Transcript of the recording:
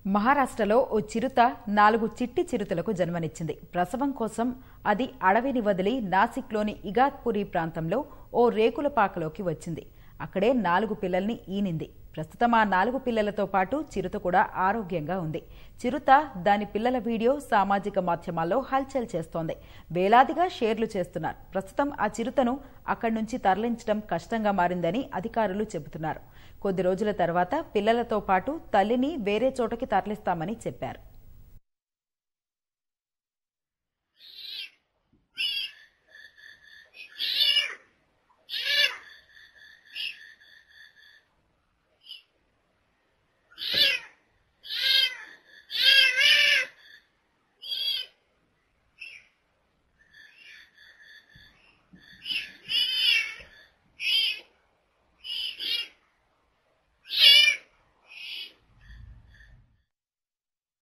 మహారాష్ట్రలో ఓ చిరుత నాలుగు చిట్టి చిరుతలకు జన్మనిచ్చింది ప్రసవం కోసం అది అడవిని వదిలి నాసిక్లోని ఇగాత్పురి ప్రాంతంలో ఓ రేకుల పాకలోకి వచ్చింది అక్కడే నాలుగు పిల్లల్ని ఈనింది ప్రస్తుతం ఆ నాలుగు పిల్లలతో పాటు చిరుత కూడా ఆరోగ్యంగా ఉంది చిరుత దాని పిల్లల వీడియో సామాజిక మాధ్యమాల్లో హల్చల్ చేస్తోంది వేలాదిగా షేర్లు చేస్తున్నారు ప్రస్తుతం ఆ చిరుతను అక్కడి నుంచి తరలించడం కష్టంగా మారిందని అధికారులు చెబుతున్నారు కొద్ది రోజుల తర్వాత పిల్లలతో పాటు తల్లిని వేరే చోటకి తరలిస్తామని చెప్పారు